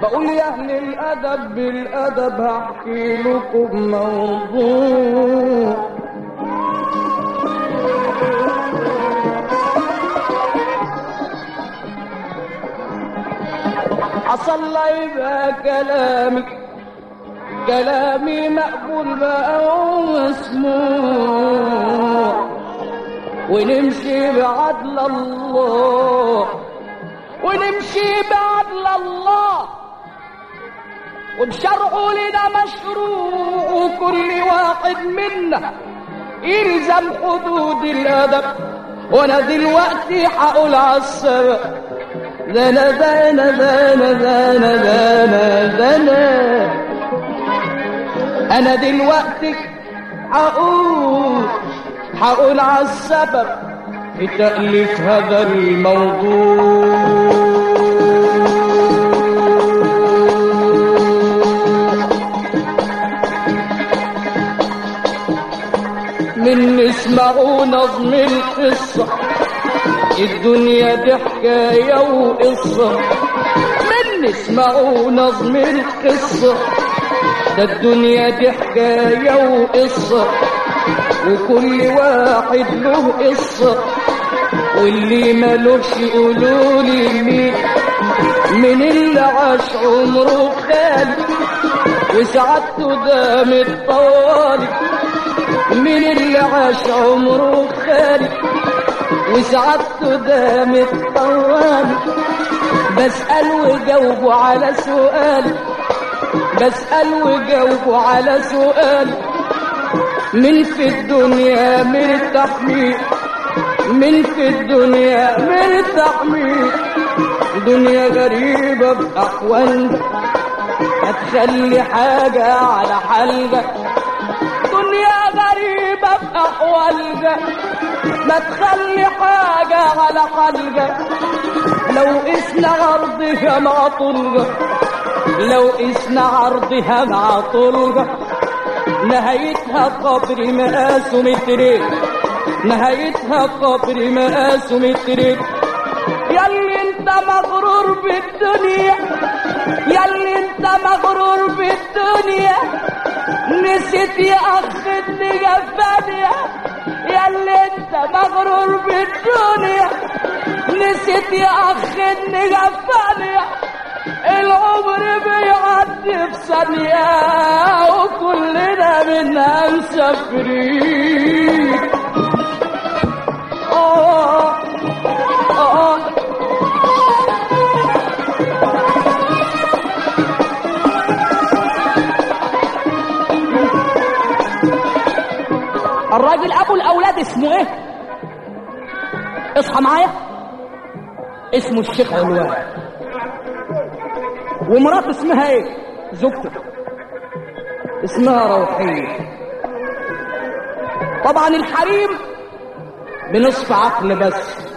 بقول يا اهل الادب بالادب هحكي لكم موضوع حصل لي يبقى كلامي كلامي مقبول بقى ومسموع ونمشي بعدل الله ونمشي بعدل الله وبشرعه لنا مشروع وكل واحد منا يلزم حدود الادب وانا دلوقتي هقول عالسبب ده انا ده انا ده انا ده انا ده انا ده انا انا دلوقتي هقول هقول عالسبب في تأليف هذا الموضوع من اسمعوا نظم القصة الدنيا دي حكاية وقصة من اسمعوا نظم القصة ده الدنيا دي حكاية وقصة وكل واحد له قصة واللي ملوش يقولوا لي مين من اللي عاش عمره خالي وسعادته دامت طوالي من اللي عاش عمره خالي وسعادته دامت طوالي بسأل وجاوبه على سؤالي بسأل وجاوبه على سؤالي من في الدنيا مرتاح مين من في الدنيا مرتاح مين دنيا غريبة بأحوالها هتخلي حاجة على حلقة دنيا غريبة بأحوالها ما تخلي حاجة على حلقة لو قسنا عرضها مع طلقة لو قسنا عرضها مع طلقة نهايتها قبر مقاسه مترين نهايتها قبر مقاسه مترين ياللي انت مغرور بالدنيا ياللي انت مغرور بالدنيا نسيت يا اخ الدنيا فانية ياللي انت مغرور بالدنيا نسيت يا اخ الدنيا فانية العمر بيعدي في ثانية وكلنا منها مسافرين آه آه الراجل ابو الاولاد اسمه ايه اصحى معايا اسمه الشيخ علوان ومراته اسمها ايه زوجته اسمها روحية طبعا الحريم بنصف عقل بس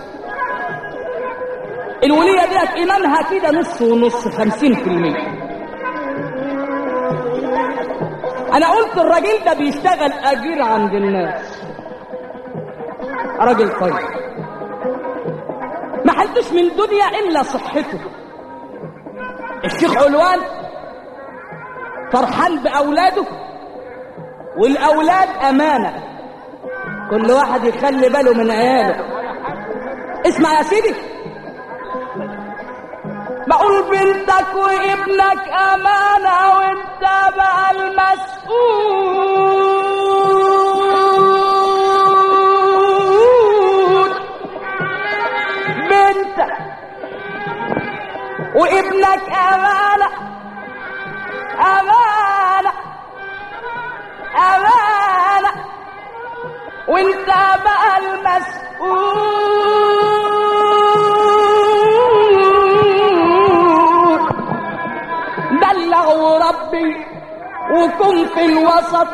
الولية ديت إيمانها كده نص ونص خمسين في المية أنا قلت الراجل ده بيشتغل أجير عند الناس راجل طيب ما حلتش من دنيا إلا صحته الشيخ علوان فرحان بأولاده والأولاد أمانة كل واحد يخلي باله من عياله اسمع يا سيدي بقول بنتك وابنك أمانة وانت بقى المسؤول بنتك وابنك أمانة أمانة أمانة وانت بقى المسؤول بلغوا ربي وكن في الوسط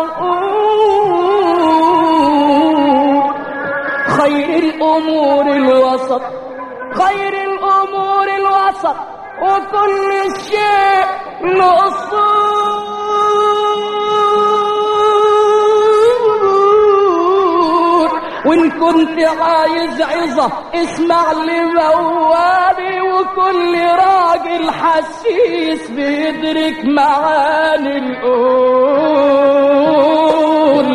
معقول خير الأمور الوسط خير الأمور الوسط وكل شيء له أصول وإن كنت عايز عظة اسمع لموالي وكل راجل حسيس بيدرك معاني القول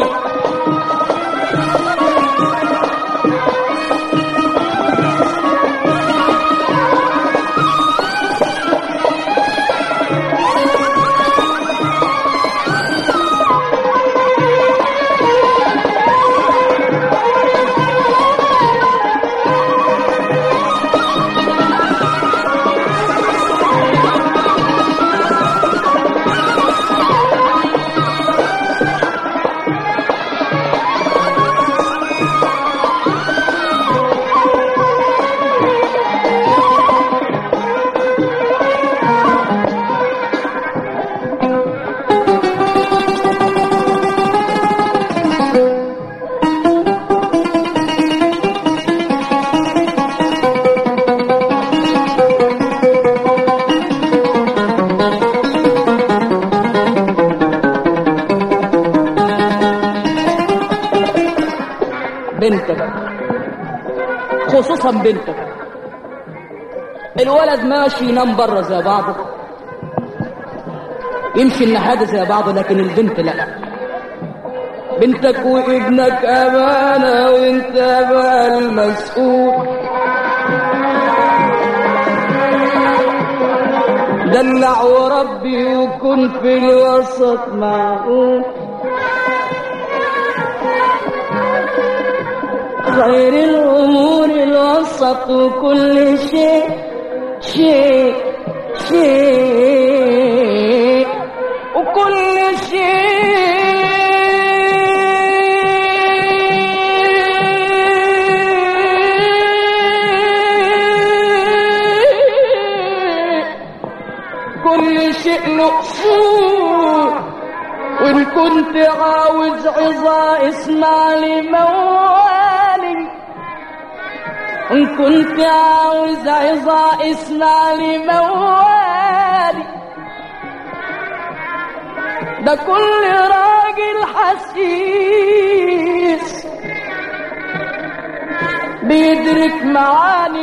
بنتك خصوصا بنتك الولد ماشي ينام بره زي بعضه يمشي النهاد زي بعضه لكن البنت لا بنتك وابنك امانه وانت بقى المسؤول دلع وربي وكن في الوسط معقول خير الأمور الوسط وكل شيء شيء شيء وكل شيء كل شيء له أصول وإن كنت عاوز عظة اسمع لي موالي إن كنت عاوز عظة اسمع لي موالي ده كل راجل حسيس بيدرك معاني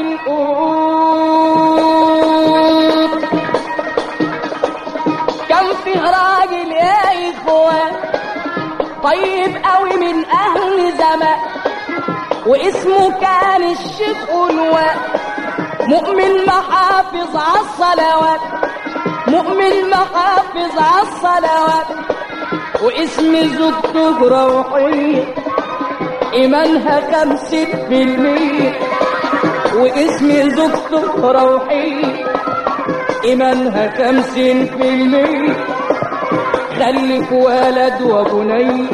القول كان فيه راجل يا اخوان طيب قوي من اهل زمان واسمه كان الشيخ أنواء مؤمن محافظ على الصلوات مؤمن محافظ على الصلوات واسم زوجته روحية إيمانها خمسين في المية واسم زوجته روحية إيمانها خمسين في المية خلف ولد وبني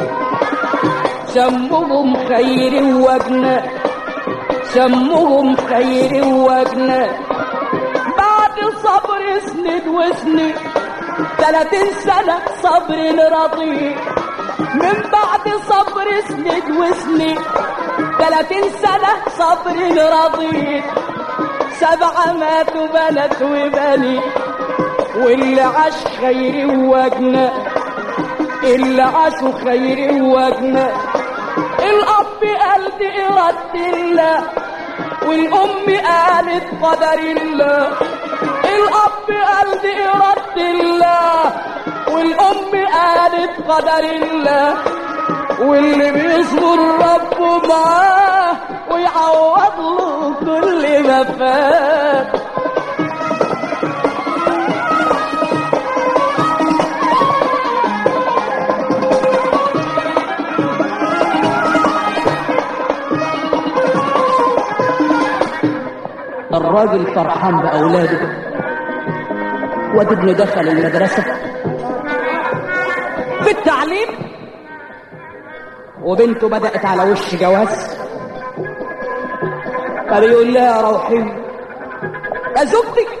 سمهم خير وجنة سمهم خير وجنة بعد صبر سند وسنين ثلاثين سنة صبر رضي من بعد صبر سند وسنين ثلاثين سنة صبر رضي سبعة ماتوا بنات وبني واللي عاش خير وجنة اللي عاشوا خير وجنة الأب قال دي إرادة الله والأم قالت قدر الله الأب قال دي إرادة الله والأم قالت قدر الله واللي بيصبر ربه معاه ويعوض له كل ما فات الراجل فرحان بأولاده واد ابنه دخل المدرسة في التعليم وبنته بدأت على وش جواز فبيقول لها روحي يا زوجتك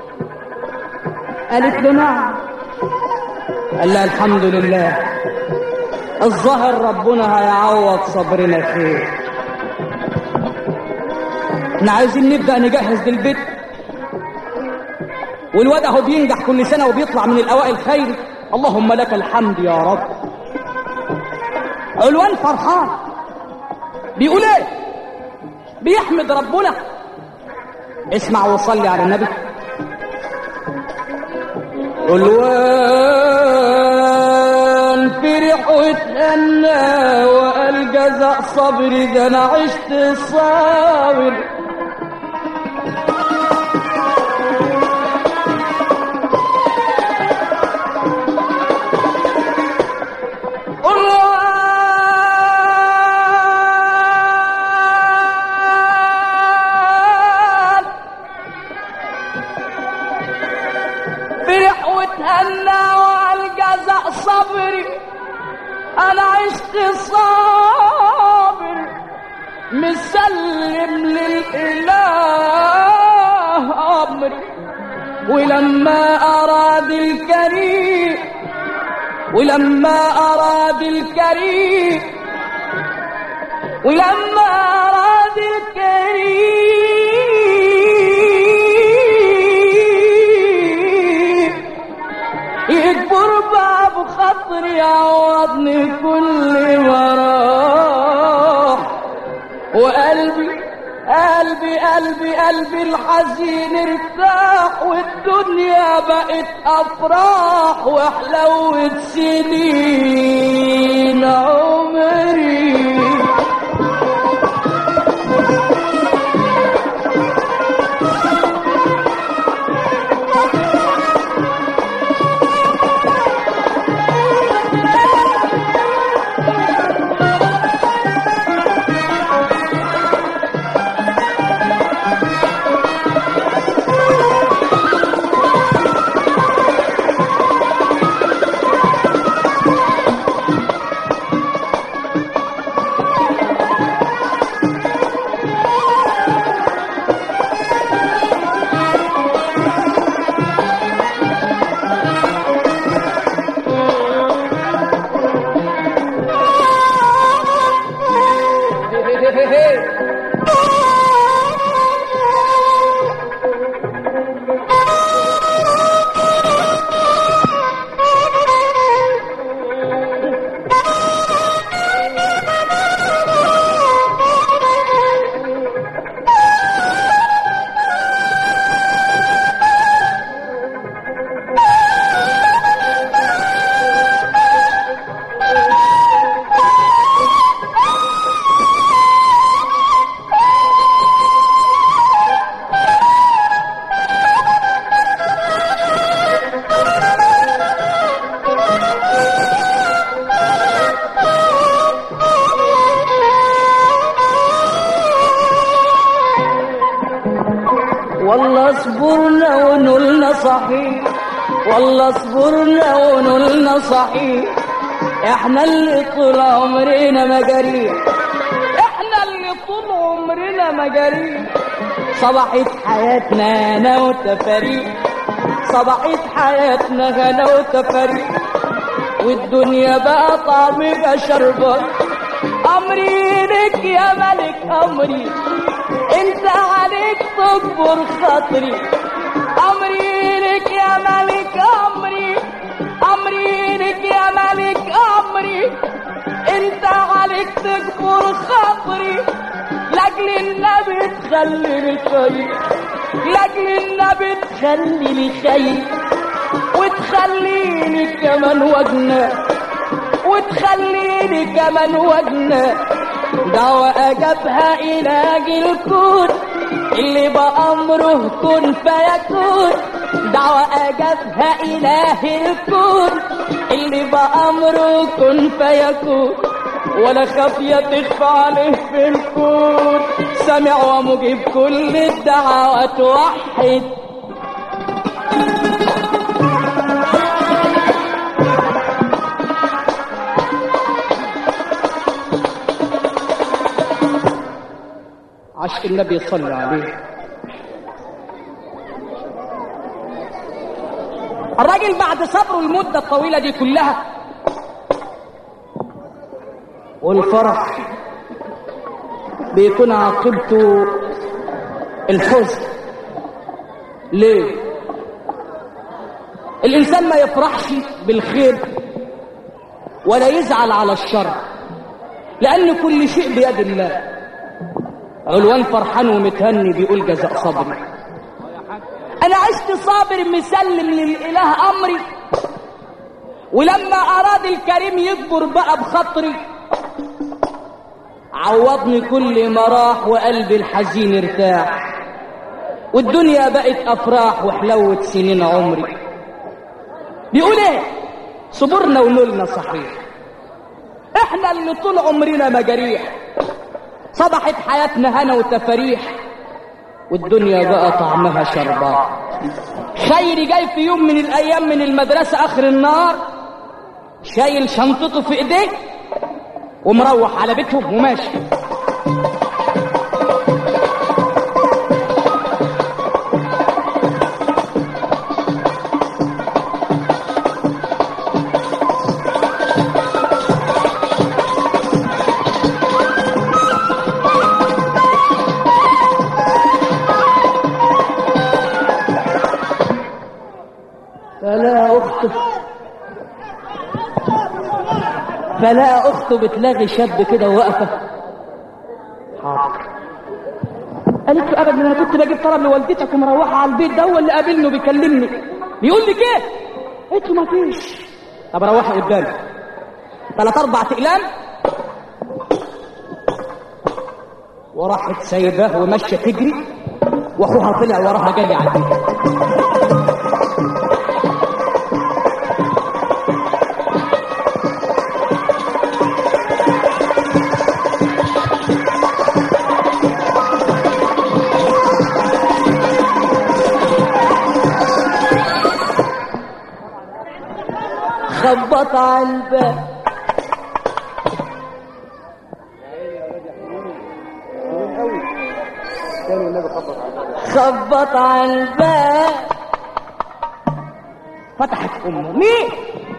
قالت له نعم قال لها الحمد لله الظاهر ربنا هيعوض صبرنا خير احنا عايزين نبدأ نجهز للبيت والواد اهو بينجح كل سنة وبيطلع من الأوائل خير اللهم لك الحمد يا رب علوان فرحان بيقول ايه بيحمد ربنا اسمع وصلي على النبي والوان فرح واتهنى وقال جزاء صبري ده انا عشت صابر والوان فرح واتهنى والجزاء صبري انا عشت صابر مسلم للاله امري ولما اراد الكريم ولما اراد الكريم ولما اراد الكريم يكبر باب خاطري يعوضني كل ما راح وقلبي قلبي قلبي قلبي الحزين ارتاح والدنيا بقت افراح وحلوة سنين عمري والله صبرنا ونلنا صحيح والله صبرنا ونلنا صحيح احنا اللي طول عمرنا مجاريح احنا اللي طول عمرنا مجاريح صبحت حياتنا انا وتفاريح صبحت حياتنا انا وتفاريح والدنيا بقى طعمها شربة امري لك يا ملك امري انت عليك تكبر خاطري امري لك يا ملك امري امري لك يا ملك امري انت عليك تكبر خاطري لاجل النبي تخلي لي خير لاجل النبي تخلي لي خير وتخليني كمان وجنه وتخليني كمان وجنه دعوة أجابها إله الكون اللي بأمره كن فيكون دعوة أجابها إله الكون اللي بأمره كن فيكون ولا خافية تخفى عليه في الكون سامع ومجيب كل الدعوات وحد عشق النبي صلى عليه الراجل بعد صبره المدة الطويلة دي كلها والفرح بيكون عاقبته الحزن ليه الإنسان ما يفرحش بالخير ولا يزعل على الشر لأن كل شيء بيد الله علوان فرحان ومتهني بيقول جزاء صبري انا عشت صابر مسلم للاله امري ولما اراد الكريم يكبر بقى بخاطري عوضني كل ما راح وقلبي الحزين ارتاح والدنيا بقت افراح وحلوت سنين عمري بيقول ايه صبرنا ونولنا صحيح احنا اللي طول عمرنا مجاريح صبحت حياتنا هنا وتفاريح والدنيا بقى طعمها شربات خيري جاي في يوم من الايام من المدرسة اخر النهار شايل شنطته في ايديه ومروح على بيتهم وماشي فلا اخته فلا اخته بتلاقي شاب كده واقفه حاضر قالت له ابدا انا كنت بجيب طلب لوالدتك ومروحه على البيت ده هو اللي قابلني وبيكلمني بيقول لك ايه قلت له مفيش طب روحي قدامي ثلاث اربع اقلام وراحت سايباه وماشيه تجري واخوها طلع وراها جري على البيت خبط على الباب خبط على الباب فتحت امه مين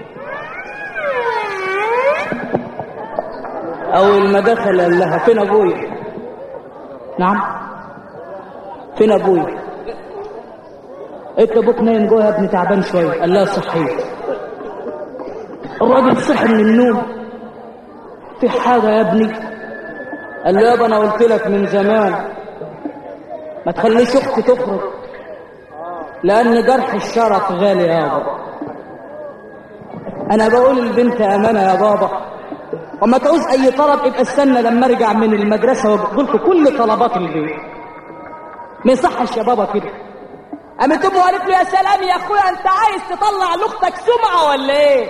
اول ما دخل قال لها فين ابويا نعم فين ابويا قلت ابوك نايم جوه يا ابني تعبان شويه قال لها صحيح الراجل صحي من النوم في حاجه يا ابني قال له يابا انا قلت لك من زمان ما تخليش اختي تخرج لان جرح الشرف غالي يابا انا بقول البنت امانه يا بابا وما تعوز اي طلب ابقى استنى لما ارجع من المدرسه واقول لكم كل طلبات البيت ما يصحش يا بابا كده قامت امه قالت له يا سلام يا اخويا انت عايز تطلع لاختك سمعه ولا ايه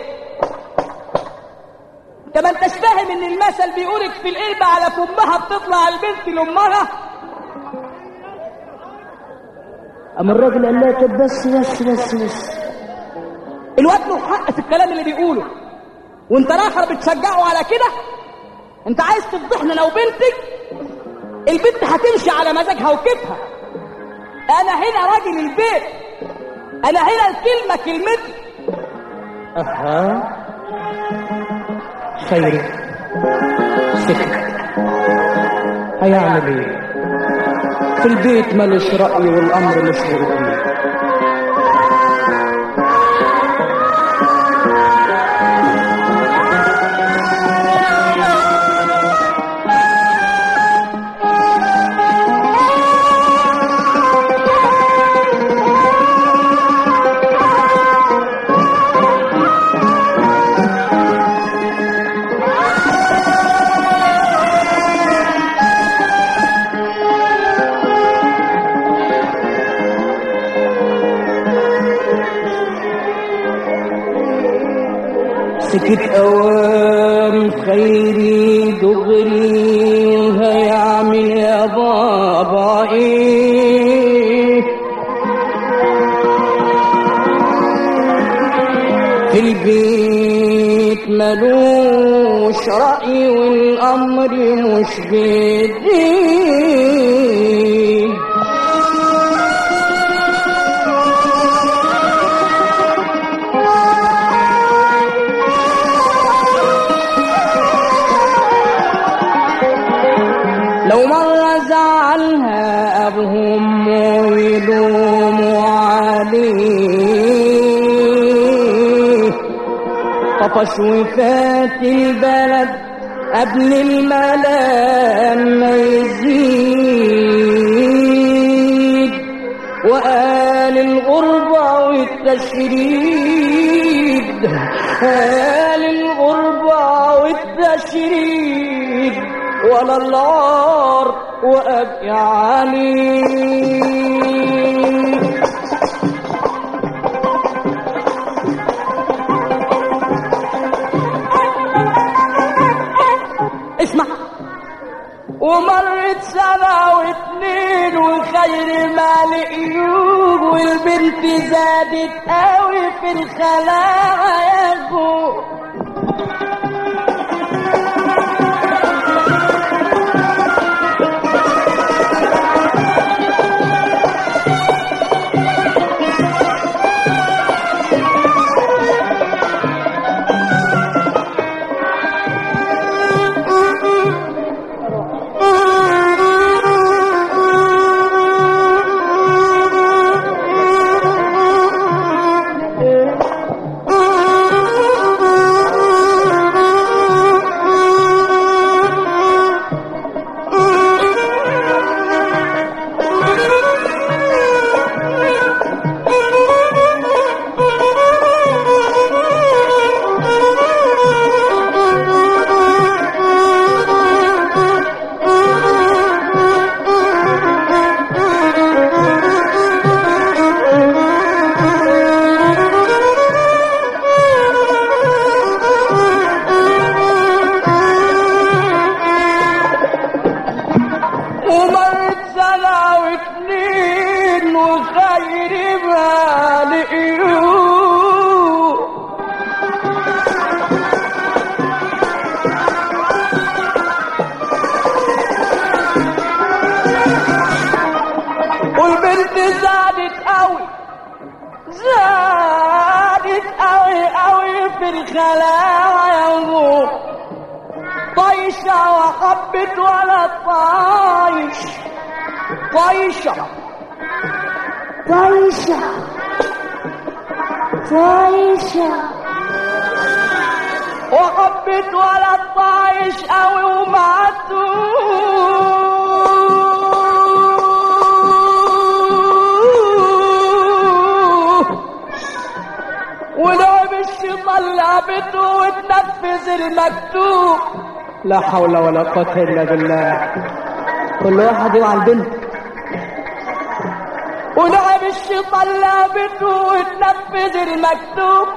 انت ما انتش فاهم ان المثل بيقولك في القلب على فمها بتطلع البنت لامها اما الراجل قال لها طب بس بس بس بس الواد له حق في الكلام اللي بيقوله وانت الاخر بتشجعه على كده انت عايز تفضحنا لو بنتك البنت هتمشي على مزاجها وكيفها انا هنا راجل البيت انا هنا الكلمه كلمتي اها خيري سكت هيعمل ايه في البيت مالش رأي والأمر مشغول بيه سكت اوام خيري دغري هيعمل يا بابا ايه في البيت ملوش رأي والأمر مش بيديه لو مرة زعلها أبوهم ويلوموا عليه طفش وفات البلد قبل الملام ما يزيد وقال الغربة والتشريد قال الغربة والتشريد ولا العار وأبكي عليه اسمع ومرت سنة واتنين وخير ما لقيوه والبنت زادت قوي في الخلاعة يا جو ومرت سنة واتنين وخير ما لقيوه والبنت زادت قوي زادت قوي قوي في الخلاعة يا أمور طيشة وحبت ولا طايش طيشة طيشة طيشة وحبت ولا طايش قوي ومعتوه ولعب الشيطان لعبته وتنفذ المكتوب لا حول ولا قوة إلا بالله كل واحد يوعى البنت ولعب الشيطان لعبته وتنفذ المكتوب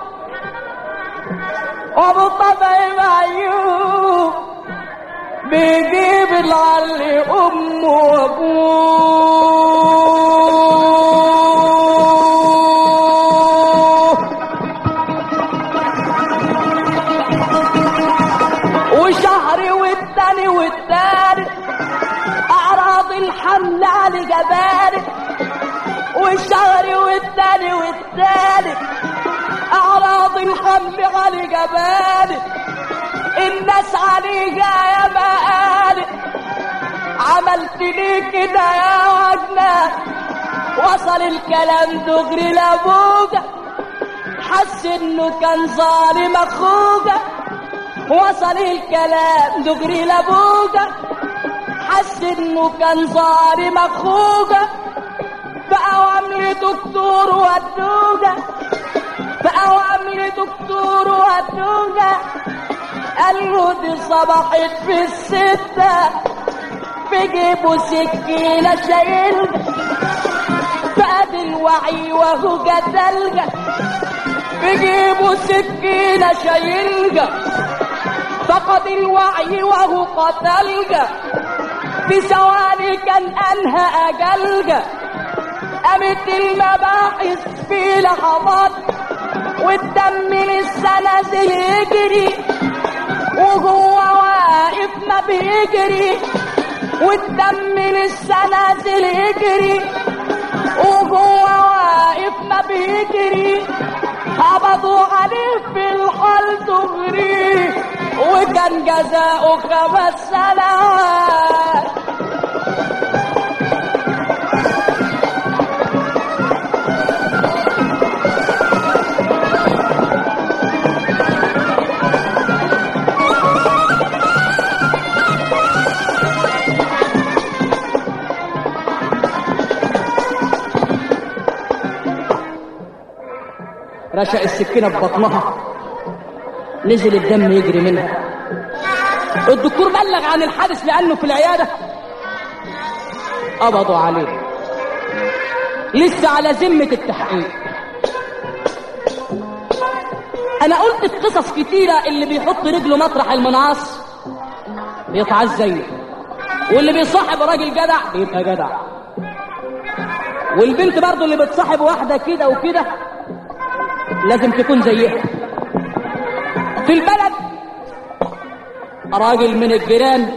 وابو طبع معيوب بيجيب العلي امه وابوه وشهر والتاني والتالت اعراض الحمل على جبالك والشهر والتاني والتالت اعراض الحمل على جبالك الناس عليها يا ما قالت عملت ليه كده يا وجنة وصل الكلام دغري لابوجا حس انه كان ظالم اخوجا وصل الكلام دغري لابوجا حس انه كان ظالم اخوجا بقى وعمل دكتور ودوجا بقى وعمل دكتور ودوجا قال له دي صبحت في الستة في جيبه سكينة شايلها فقد الوعي وهو قتلها في جيبه سكينة شايلها فقد الوعي وهو قتلها في ثواني كان أنهى أجلها قامت المباحث في لحظات والدم لسه نازل يجري وهو واقف ما بيجري والدم لسه نازل يجري وهو واقف ما بيجري قبضوا عليه في الحال دغري وكان جزاؤه خمس سنوات رشق السكينة في بطنها نزل الدم يجري منها الدكتور بلغ عن الحادث لأنه في العيادة قبضوا عليه لسه على ذمة التحقيق أنا قلت في قصص كتيرة اللي بيحط رجله مطرح المنعاص بيتعز زيه واللي بيصاحب راجل جدع بيبقى جدع والبنت برضه اللي بتصاحب واحدة كده وكده لازم تكون زيها في البلد راجل من الجيران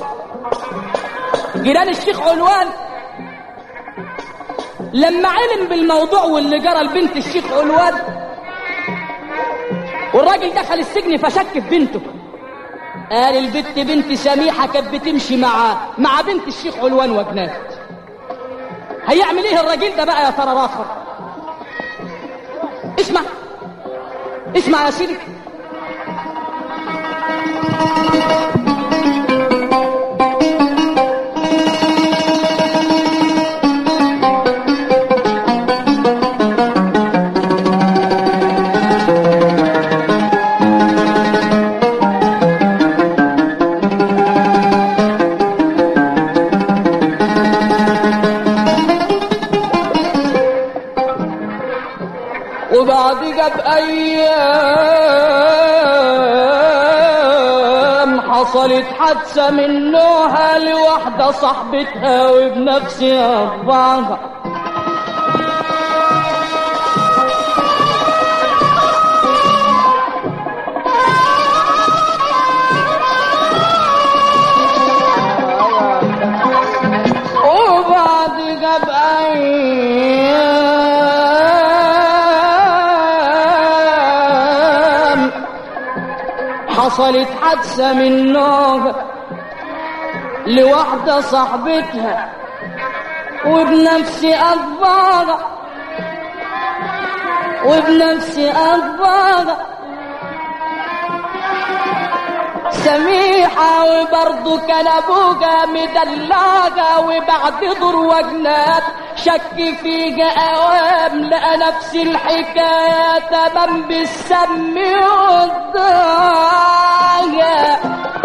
جيران الشيخ علوان لما علم بالموضوع واللي جرى لبنت الشيخ علوان والراجل دخل السجن فشك في بنته قال البت بنت سميحة كانت بتمشي مع مع بنت الشيخ علوان وجنات هيعمل ايه الراجل ده بقى يا ترى راخر اسمع اسمع يا سيدي وبعد جاب ايام حصلت حادثة من نوعها لواحدة صاحبتها وبنفسها بعضها وبعد جاب ايام حصلت حادثة من نوع لواحدة صاحبتها وبنفسي أطباغة وبنفسي أطباغة سميحة وبرضه كان أبوها مدلعة وبعد دور وجنات شك في أوام لقى نفس الحكاية تمام بالسم والضايع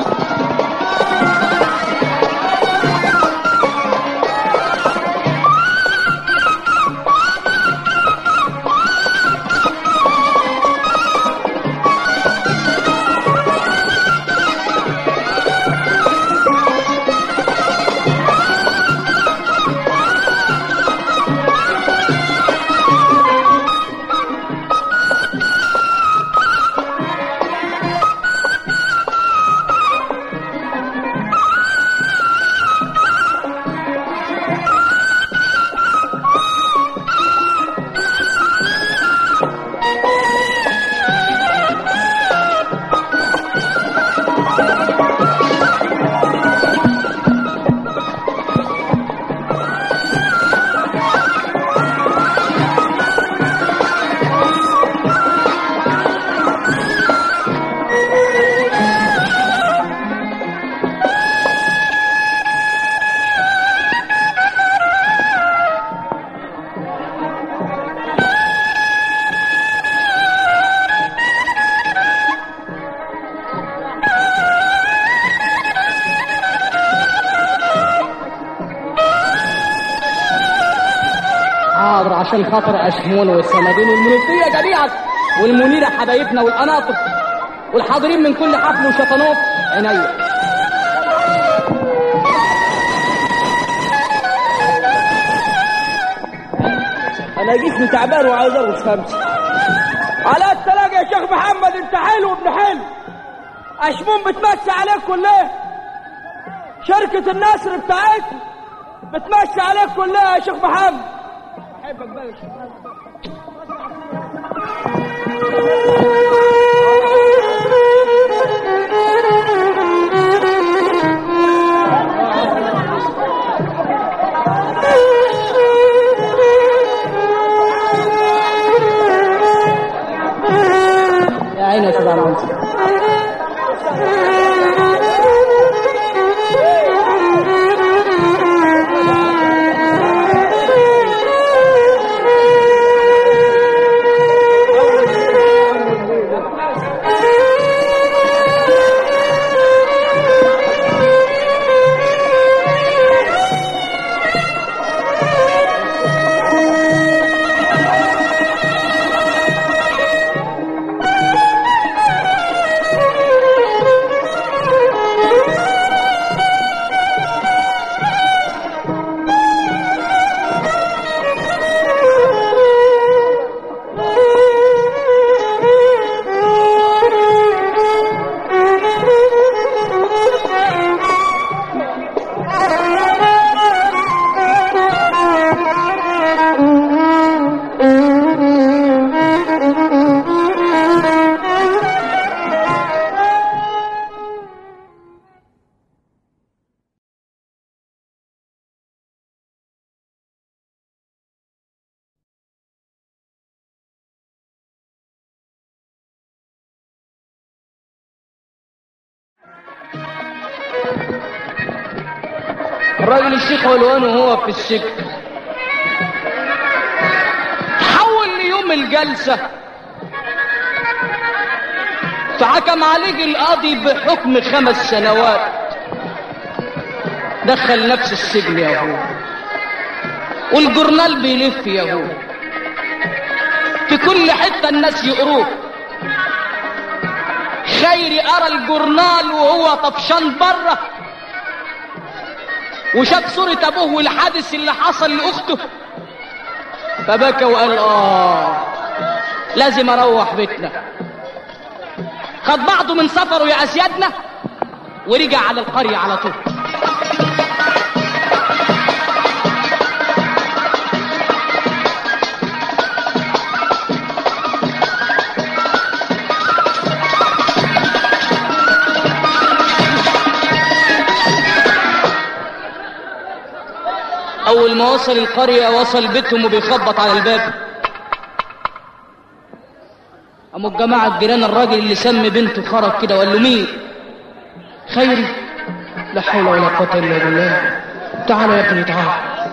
حاضر عشان خاطر اشمون والصنادين والمنوفيه جميعا والمنيره حبايبنا والقناطر والحاضرين من كل حفل وشطنوف عينيا انا جسمي تعبان وعايز ارقص خمسه على التلاقى يا شيخ محمد انت حلو ابن حلو اشمون بتمشي عليك كلها شركة النصر بتاعتنا بتمشي عليك كلها يا شيخ محمد بحبك بقى يا شيخ يا عيني يا سيدي عمرو الراجل الشيخ ولوان وهو في السجن حول ليوم الجلسة فحكم عليه القاضي بحكم خمس سنوات دخل نفس السجن يا هو والجورنال بيلف يا هو في كل حتة الناس يقروه خيري أرى الجورنال وهو طفشان بره وشاف صورة أبوه والحادث اللي حصل لأخته فبكى وقال آه لازم أروح بيتنا خد بعضه من سفره يا أسيادنا ورجع على القرية على طول أول ما وصل القرية وصل بيتهم وبيخبط على الباب قاموا الجماعة الجيران الراجل اللي سمي بنته خرج كده وقال له مين؟ خيري لا حول ولا قوة إلا بالله تعالى يا ابني تعالى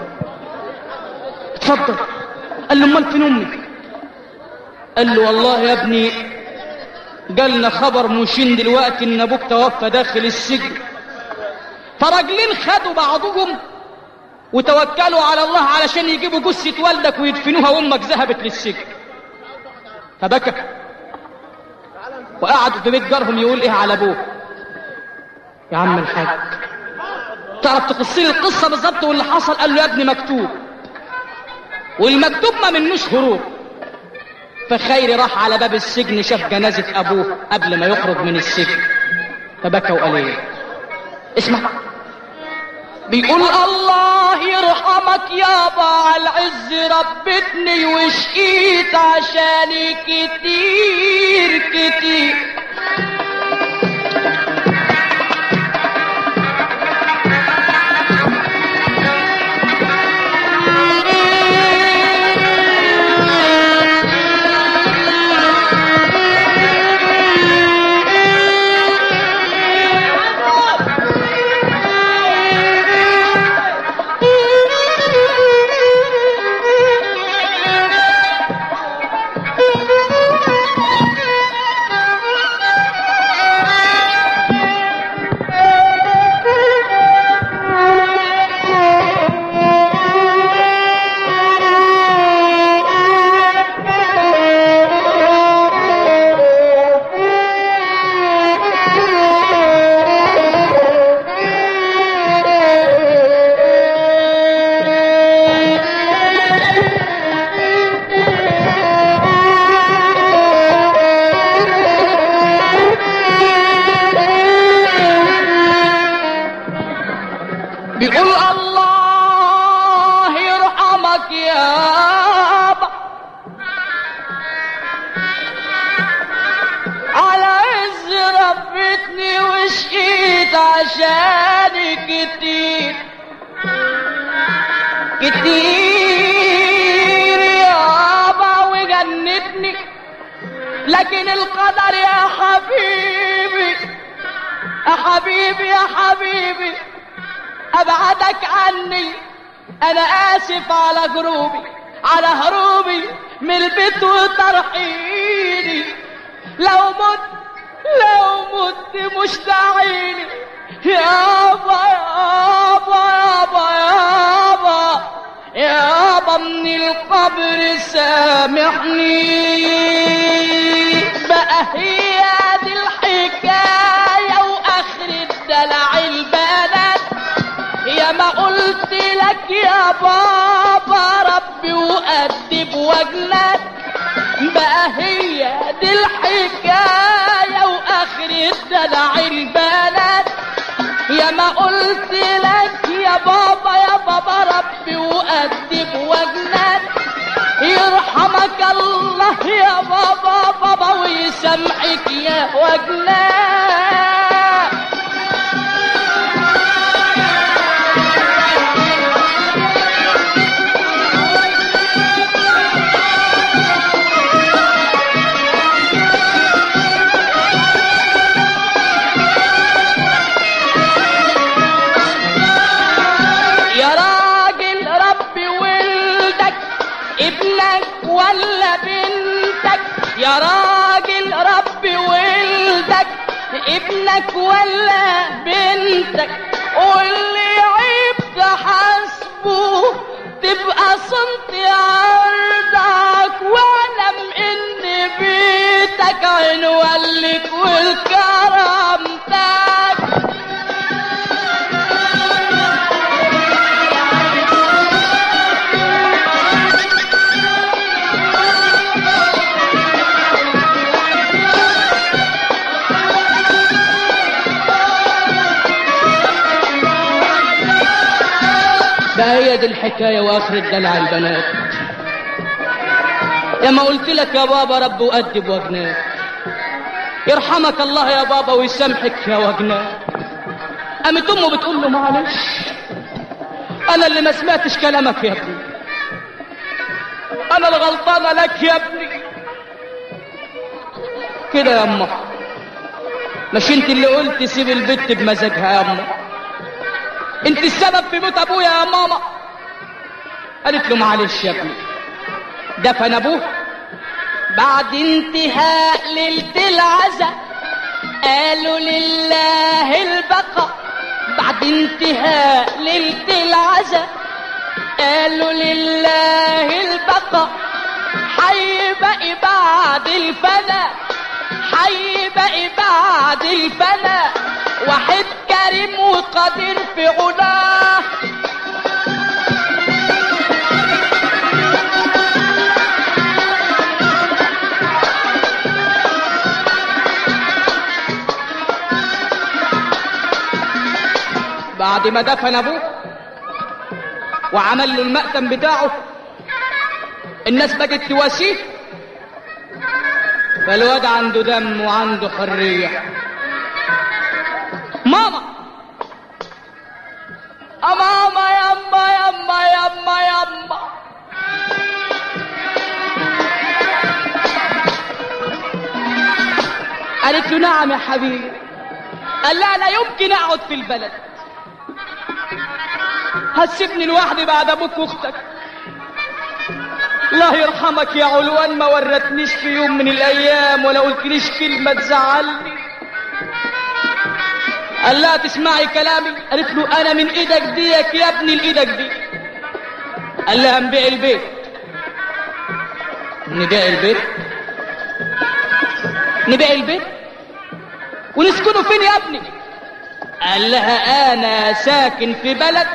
اتفضل قال له امال فين امك؟ قال له والله يا ابني جالنا خبر مشين دلوقتي ان ابوك توفى داخل السجن فراجلين خدوا بعضهم وتوكلوا على الله علشان يجيبوا جثة والدك ويدفنوها وامك ذهبت للسجن فبكى وقعد في بيت جارهم يقول ايه على ابوه يا عم الحاج تعرف تقص لي القصه بالظبط واللي حصل قال له يا ابني مكتوب والمكتوب ما منوش هروب فخيري راح على باب السجن شاف جنازة أبوه قبل ما يخرج من السجن فبكى وقال ايه اسمع بيقول الله يرحمك يابا على العز ربتني وشقيت عشاني كتير كتير بيقول الله يرحمك يابا على عز ربتني وشقيت عشاني كتير كتير يابا وجنتني لكن القدر يا حبيبي يا حبيبي يا حبيبي ابعدك عني انا اسف على غروبي على هروبي من البيت وترحيلي لو مت لو مت مش داعيلي يابا يابا يابا يابا يابا من القبر سامحني بقى هي دي الحكاية واخر الدلع البلد يا ما قلت لك يا بابا ربي وأدب وجلك بقى هي دي الحكاية وآخر الدلع البلد يا ما قلت لك يا بابا يا بابا ربي وأدب وجلك يرحمك الله يا بابا بابا ويسامحك يا وجلك يا راجل ربي ولدك ابنك ولا بنتك واللي عيب تحاسبه تبقى صنت عرضك واعلم ان بيتك عنوان لك والكرامتك بقى هي دي الحكاية وآخر الدلع البنات لما قلت لك يا بابا رب أدب وجناه يرحمك الله يا بابا ويسامحك يا وجناه قامت أمه بتقول له معلش أنا اللي ما سمعتش كلامك يا ابني أنا الغلطانة لك يا ابني كده يا أمه مش انت اللي قلت سيب البت بمزاجها يا أمه انت السبب في موت ابويا يا ماما قالت له معلش يا ابني دفن ابوه بعد انتهاء ليلة العزا قالوا لله البقاء بعد انتهاء ليلة العزا قالوا لله البقاء حي بقي بعد الفنا حي بقي بعد الفنا واحد كريم وقدير في غناه بعد ما دفن ابوه وعمل له المأتم بتاعه الناس بقت تواسيه فالواد عنده دم وعنده حريه ماما أ ماما يما يما يما يما قالت له نعم يا حبيبي قال لا لا يمكن اقعد في البلد هتسيبني لوحدي بعد ابوك واختك الله يرحمك يا علوان ما ورتنيش في يوم من الايام ولا قلتليش كلمه تزعلني قال لها تسمعي كلامي قالت له انا من ايدك ديك يا ابني لايدك دي قال لها نبيع البيت نبيع البيت نبيع البيت ونسكنوا فين يا ابني قال لها انا ساكن في بلد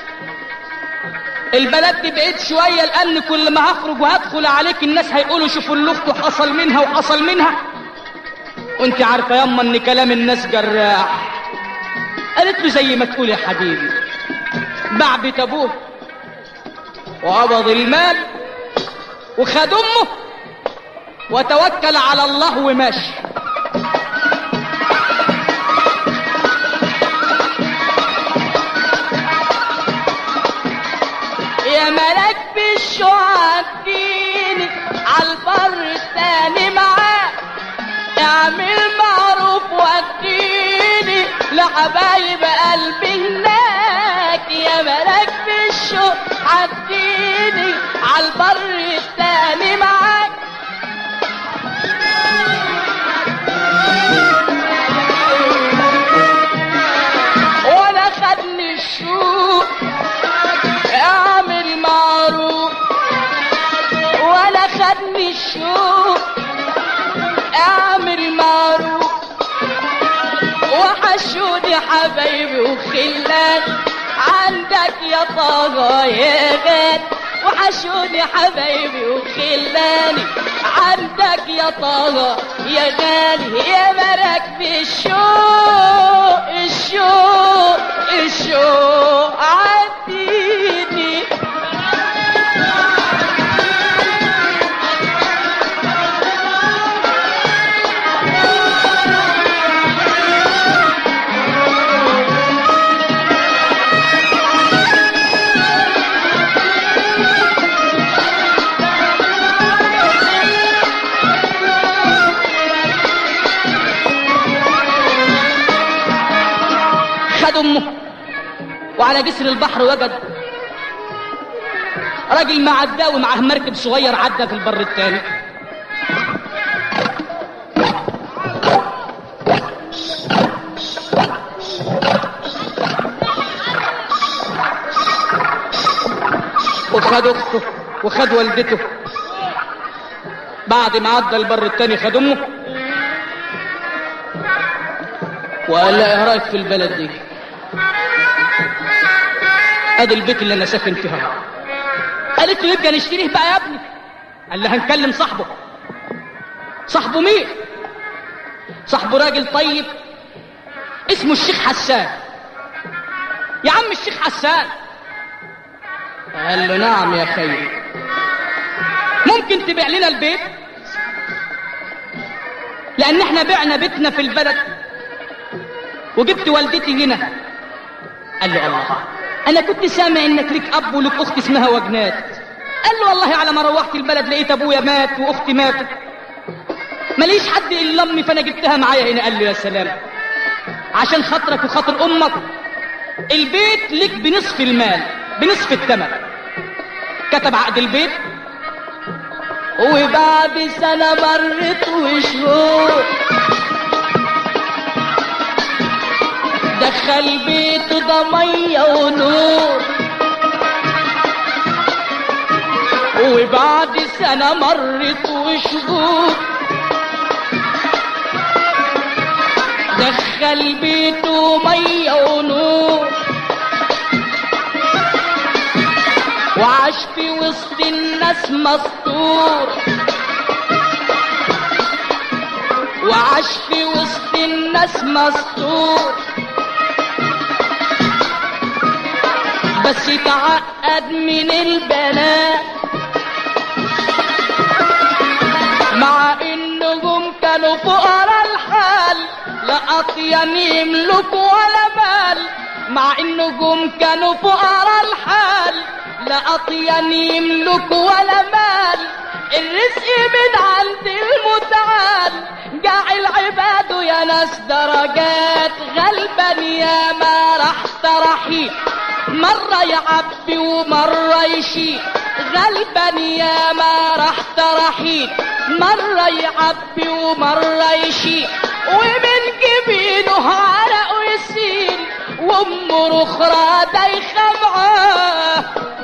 البلد دي بعيد شويه لان كل ما هخرج وهدخل عليك الناس هيقولوا شوفوا اللفت وحصل منها وحصل منها وانت عارفه ياما ان كلام الناس جراح قالت له زي ما تقول يا حبيبي باع بيت ابوه وقبض المال وخد امه وتوكل على الله وماشي يا ملك بالشعب ديني عالبر التاني معاه اعمل معروف وديني لحبايب قلبي هناك يا ملك بالشوق عديني عالبر التاني معاك وانا خدني الشوق اعمل معروف وانا خدني الشوق اعمل معروف وحشوني حبايبي وخلان عندك يا طه يا غالي وحشوني حبايبي وخلاني عندك يا طه يا غالي يا ملك بالشوق الشوق الشوق عديني خد امه وعلى جسر البحر وجد راجل معداه ومعاه مركب صغير عدى في البر التاني وخد اخته وخد والدته بعد ما عدى البر التاني خد امه وقال لها ايه رايك في البلد دي ادي البيت اللي انا ساكن فيها قالت له يبقى نشتريه بقى يا ابني قال لها هنكلم صاحبه صاحبه مين صاحبه راجل طيب اسمه الشيخ حسان يا عم الشيخ حسان قال له نعم يا خير ممكن تبيع لنا البيت لان احنا بعنا بيتنا في البلد وجبت والدتي هنا قال له الله انا كنت سامع انك لك اب ولك اخت اسمها وجنات قال له والله على ما روحت البلد لقيت ابويا مات واختي ماتت ماليش حد الا امي فانا جبتها معايا هنا قال له يا سلام عشان خاطرك وخاطر امك البيت لك بنصف المال بنصف الثمن كتب عقد البيت وبعد سنة مرت وشهور دخل بيته ده مية ونور وبعد سنة مرت وشهور دخل بيته مية ونور وعاش في وسط الناس مستور وعاش في وسط الناس مستور بس اتعقد من البنات مع انهم كانوا فقراء الحال لا اطيان يملكوا ولا مال مع انهم كانوا فقراء الحال لا اطيان يملكوا ولا مال الرزق من عند المتعال جاعل عباده يا ناس درجات غلبا يا ما راح ترحيل مرة يعبي ومرة يشيل غلبا يا ما راح ترحيل مرة يعبي ومرة يشيل ومن جبينه عرق ويسيل وامه اخرى دايخة معاه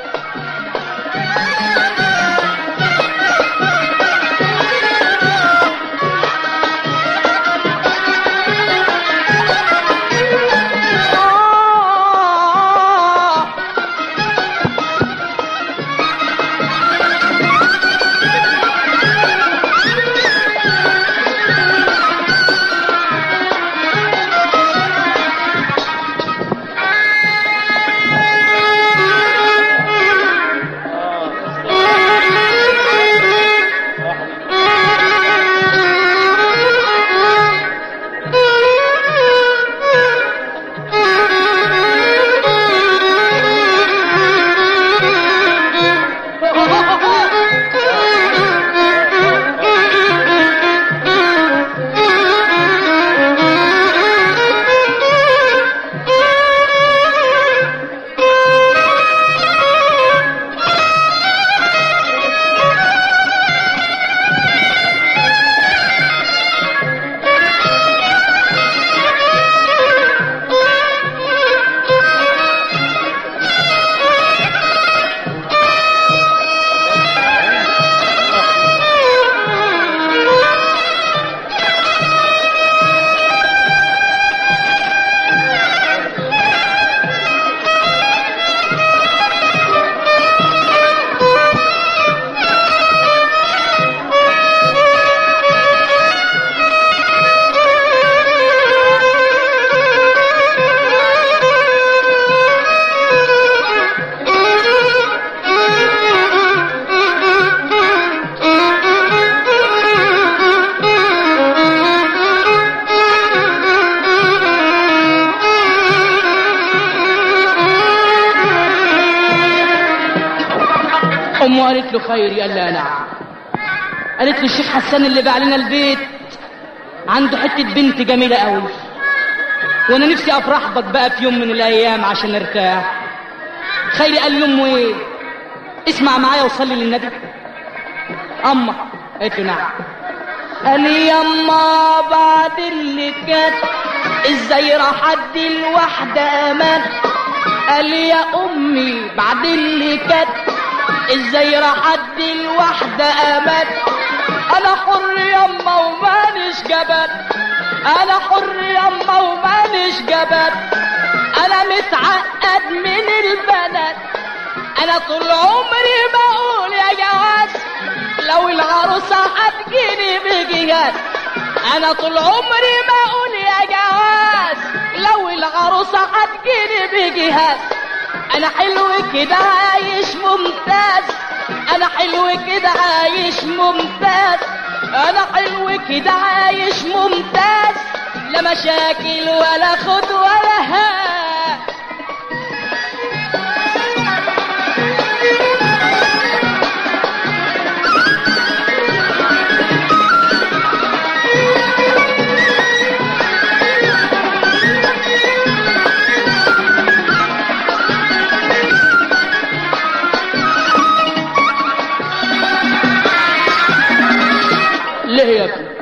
امه قالت له خير قال لها نعم قالت له الشيخ حسان اللي باع لنا البيت عنده حته بنت جميله قوي وانا نفسي افرح بك بقى في يوم من الايام عشان ارتاح خيري قال لامه ايه اسمع معايا وصلي للنبي اما قالت له نعم قال يما بعد اللي كان ازاي راح ادي الواحدة امان قال يا امي بعد اللي كان ازاي راح ادي الواحدة امان انا حر يما ومانيش جبل انا حر يما ومانيش جبل انا متعقد من البنات انا طول عمري بقول يا جواز لو العروسة هتجيني بجهاز انا طول عمري بقول يا جواز لو العروسة هتجيني بجهاز انا حلو كده عايش ممتاز انا حلو كده عايش ممتاز انا حلو كده عايش ممتاز لا مشاكل ولا خد ولا هات ليه يا ابني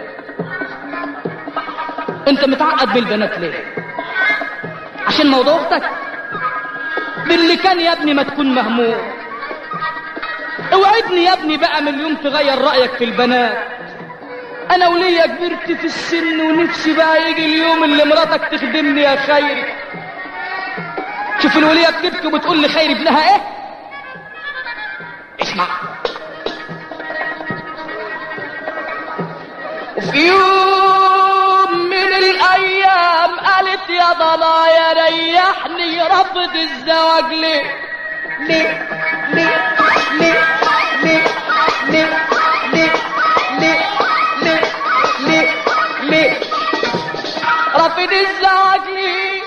انت متعقد بالبنات ليه عشان موضوع اختك باللي كان يا ابني ما تكون مهموم اوعدني يا ابني بقى من اليوم تغير رايك في البنات انا وليا كبرت في السن ونفسي بقى يجي اليوم اللي مراتك تخدمني يا خيري شوف الوليه بتبكي وبتقول لي خير ابنها ايه اسمع وفي يوم من الايام قالت يا ضنايا ريحني رفض الزواج ليه ليه ليه ليه ليه ليه ليه ليه ليه ليه ليه رفض الزواج ليه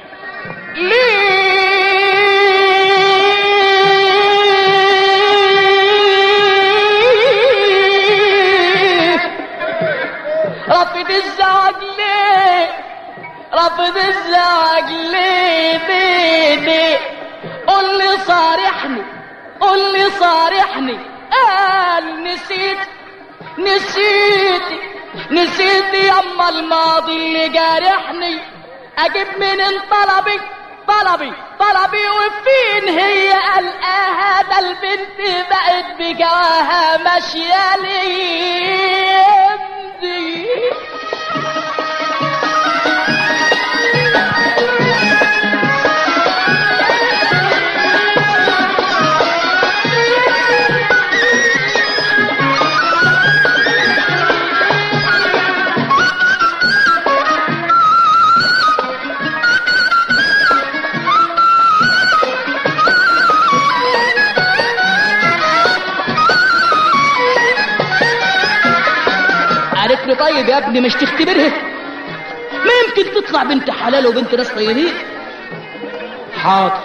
ليه رفض الزواج ليه رفض الزواج ليه ليه ليه قول لي صارحني قول لي صارحني قال نسيت نسيت نسيت يما الماضي اللي جارحني اجيب منين طلبي طلبي طلبي وفين هي قلقاها ده البنت بقت بجواها ماشيه ليمدي قالت لي طيب يا ابني مش تختبرها ما يمكن تطلع بنت حلال وبنت ناس طيبين حاضر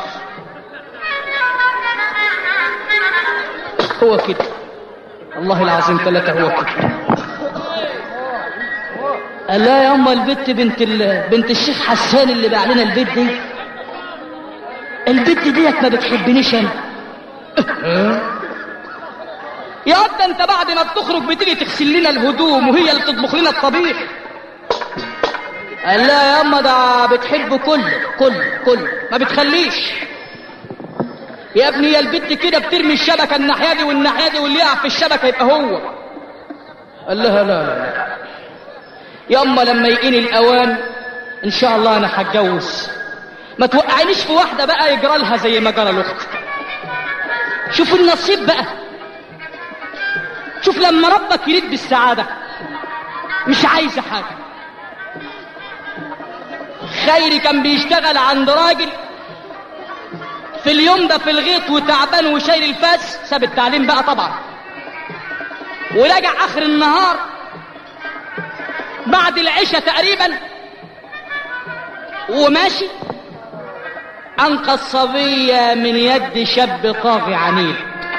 هو كده الله العظيم ثلاثة هو كده قال لا يا أما البت بنت ال... بنت الشيخ حسان اللي باع لنا البيت دي البت ديت ما بتحبنيش انا يا ده انت بعد ما بتخرج بتيجي تغسل لنا الهدوم وهي اللي تطبخ لنا الطبيخ قال لا يا اما ده بتحب كله كله كله ما بتخليش يا ابني يا البت كده بترمي الشبكه الناحيه دي والناحيه دي واللي يقع في الشبكه يبقى هو قال لها لا لا لا يا اما لما يجيني الاوان ان شاء الله انا هتجوز ما توقعنيش في واحده بقى يجرى لها زي ما جرى لاختي شوف النصيب بقى شوف لما ربك يريد بالسعادة مش عايزة حاجة خيري كان بيشتغل عند راجل في اليوم ده في الغيط وتعبان وشايل الفاس ساب التعليم بقى طبعا ورجع اخر النهار بعد العشاء تقريبا وماشي انقذ صبية من يد شاب طاغي عنيد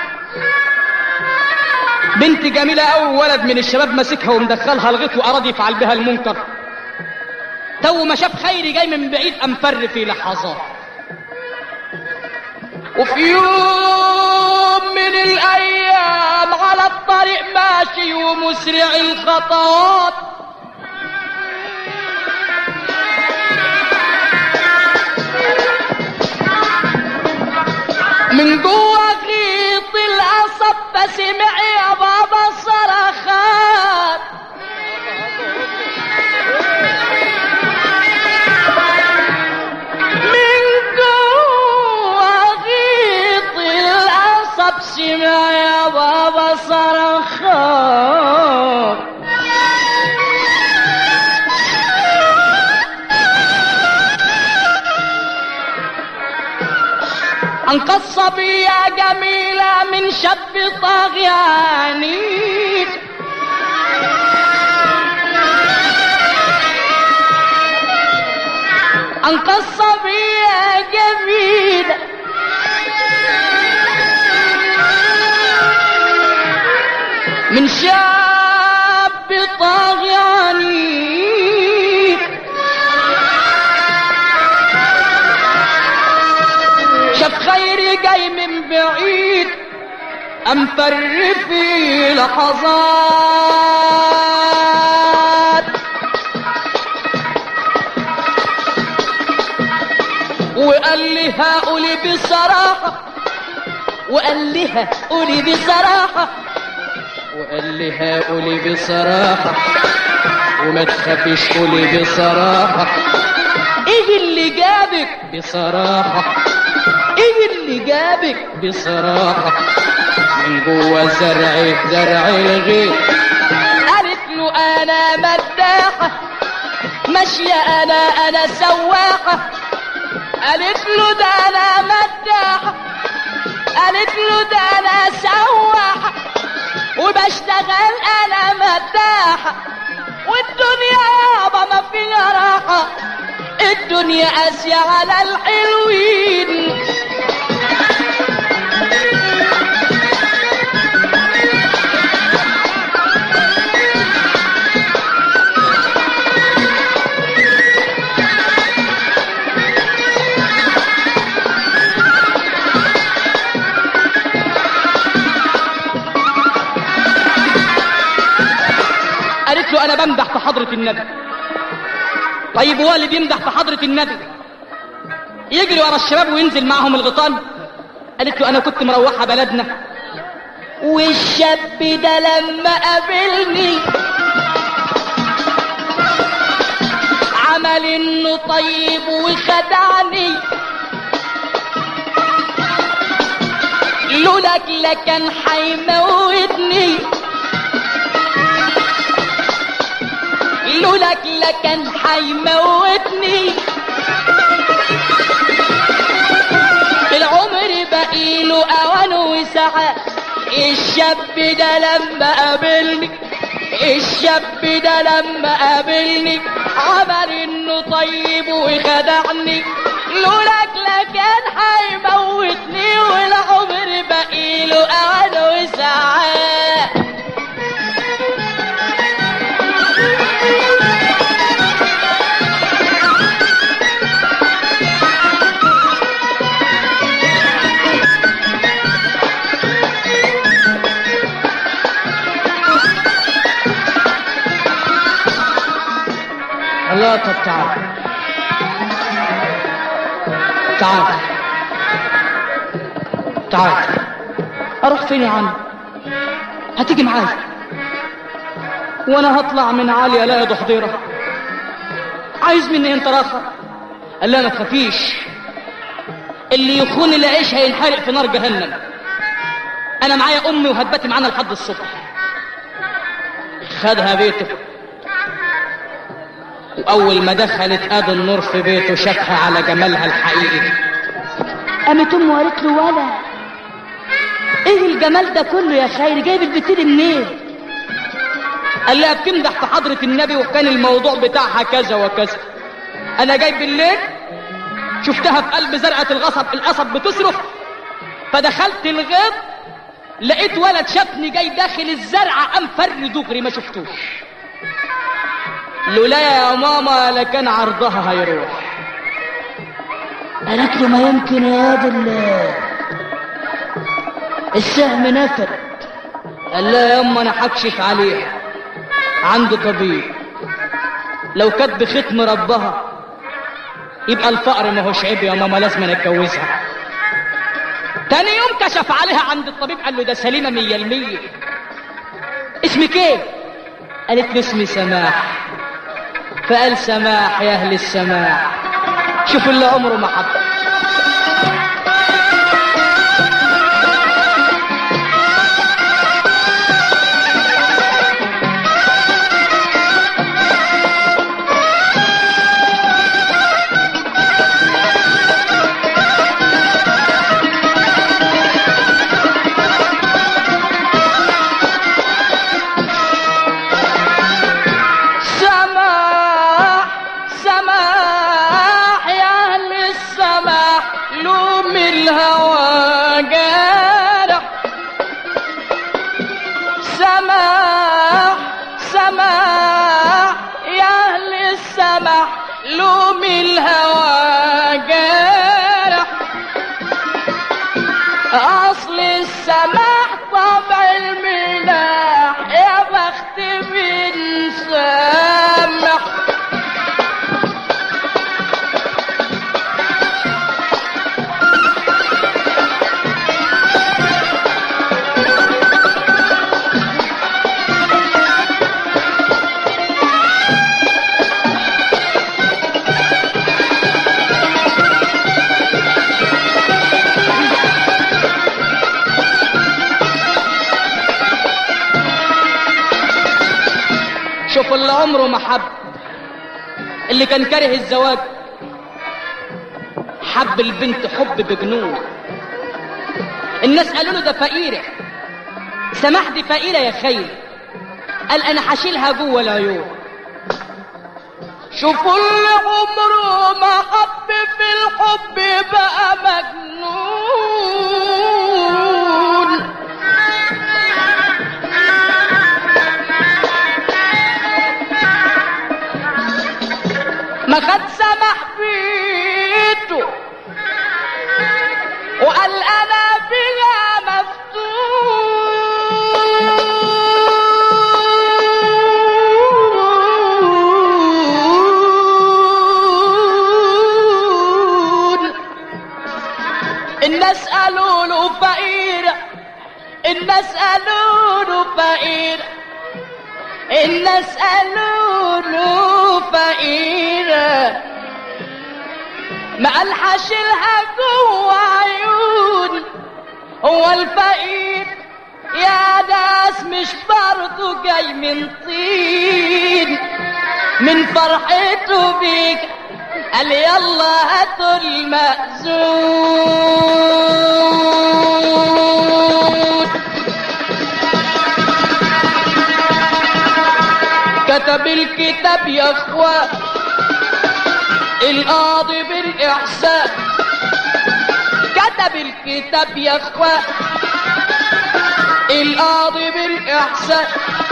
بنت جميلة أوي ولد من الشباب ماسكها ومدخلها الغيط وأراد يفعل بها المنكر تو ما شاف خيري جاي من بعيد قام فر في لحظات وفي يوم من الأيام على الطريق ماشي ومسرع الخطوات من جوه غيط أنقذ صبية جميلة من شاب طاغي عنيد أنقذ صبية جميلة من شاب طاغي عنيد شاف خيري جاي من بعيد أنفر في لحظات وقال لي هقولي بصراحة وقال لي هقولي بصراحة وقال لي هقولي بصراحة وما تخافيش قولي بصراحة ايه اللي جابك بصراحة ايه اللي جابك بصراحة من جوا زرع زرع الغيط قالت له انا مداحة ماشية انا انا سواحة قالت له ده انا مداحة قالت له ده انا سواحة وبشتغل انا مداحة والدنيا يابا ما فيها راحة الدنيا قاسية على الحلوين قالت له انا بمدح في حضرة النبي طيب هو اللي بيمدح في حضرة النبي يجري ورا الشباب وينزل معهم الغيطان قالت له انا كنت مروحة بلدنا والشاب ده لما قابلني عمل انه طيب وخدعني لولاك لكان حيموتني لولاك لكان حيموتني العمر بقيله اوان وساعات الشاب ده لما قابلني الشاب ده لما قابلني عمل انه طيب وخدعني لولاك لكان حيموتني والعمر بقيله اوان وساعات الله طب تعال تعال تعال اروح فين يا عم هتيجي معايا وانا هطلع من عالي الاقي ضحضيره عايز مني انت راخر قال لا ما تخافيش اللي يخون العيش هينحرق في نار جهنم انا معايا امي وهتباتي معانا لحد الصبح خدها بيته وأول ما دخلت آد النور في بيته شافها على جمالها الحقيقي قامت أمه قالت له ولا إيه الجمال ده كله يا خير جايب البت دي منين؟ قال لها بتمدح في حضرة النبي وكان الموضوع بتاعها كذا وكذا أنا جاي بالليل شفتها في قلب زرعة الغصب القصب بتصرخ فدخلت الغيط لقيت ولد شافني جاي داخل الزرعة قام فر دغري ما شفتوش لولا يا ماما لكان عرضها هيروح قالت له ما يمكن يا واد ال- السهم نفد قال لها يا اما انا هكشف عليها عنده طبيب لو كانت بختم ربها يبقى الفقر ما هوش عيب يا ماما لازم نتجوزها تاني يوم كشف عليها عند الطبيب قال له ده سليمة مية المية اسمك ايه قالت له اسمي سماح فقال سماح يا اهل السماح شوف اللي عمره ما حب الهوى جارح سماح سماح يا أهل السماح لوم الهوى جارح أصل السماح طبع الملاح يا بخت من سامح شوف اللي عمره ما حب اللي كان كاره الزواج حب البنت حب بجنون الناس قالوا له ده فقيرة سماح دي فقيرة يا خير قال انا هشيلها جوه العيون شوفوا اللي عمره ما حب في الحب بقى مجنون ما خد سمح بيته وقال انا بها مفتون الناس قالوا له فقير الناس قالوا له فقير الناس قالوا له فقيرة ما قال حشيلها جوه عيون هو الفقير يا ناس مش برضه جاي من طين من فرحته بيك قال يلا هاتوا المأذون كتب الكتاب يا اخوان القاضي بالاحسان كتب الكتاب يا اخوان القاضي بالاحسان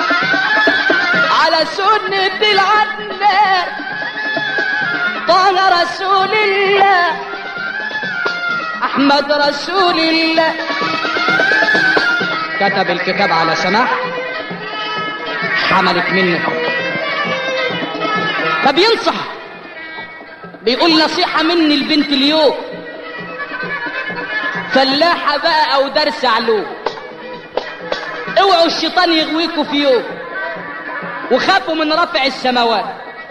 على سنة العدنان طه رسول الله احمد رسول الله كتب الكتاب على سماح حملت منه فبينصح بيقول نصيحة مني البنت اليوم فلاحة بقى أو درس علوم اوعوا الشيطان يغويكوا في يوم وخافوا من رفع السماوات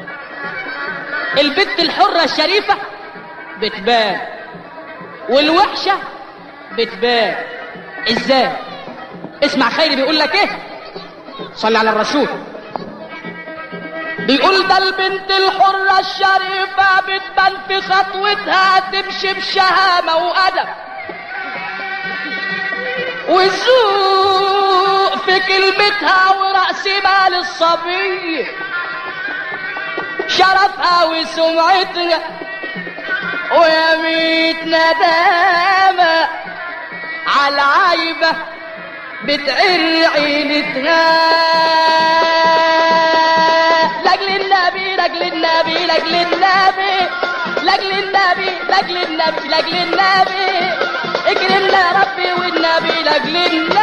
البنت الحرة الشريفة بتبان والوحشة بتبان ازاي اسمع خيري بيقول لك ايه صلي على الرسول بيقول ده البنت الحرة الشريفة بتبان في خطوتها تمشي بشهامة وأدب وذوق في كلمتها ورأس مال الصبي شرفها وسمعتها ويميت ندامة على عيبة بتعر عينتها لاجل النبي لاجل النبي لاجل النبي لاجل النبي لاجل النبي لاجل النبي اجري لنا ربي والنبي لاجل النبي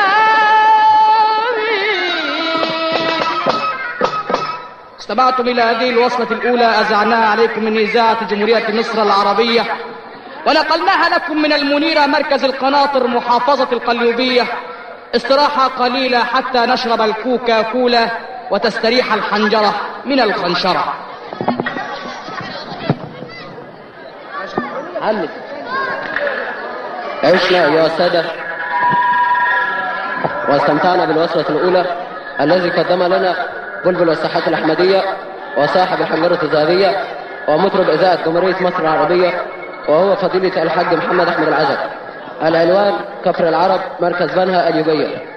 استمعتم إلى هذه الوصلة الأولى أذعناها عليكم من إذاعة جمهورية مصر العربية ونقلناها لكم من المنيرة مركز القناطر محافظة القليوبية استراحة قليلة حتى نشرب الكوكا كولا وتستريح الحنجرة من الخنشرة عمي عشنا أيها السادة واستمتعنا بالوصلة الأولى الذي قدم لنا بلبل الصحة الأحمدية وصاحب الحنجرة الذهبية ومطرب إذاعة جمهورية مصر العربية وهو فضيلة الحاج محمد أحمد العزب العنوان كفر العرب مركز بنها اليوبية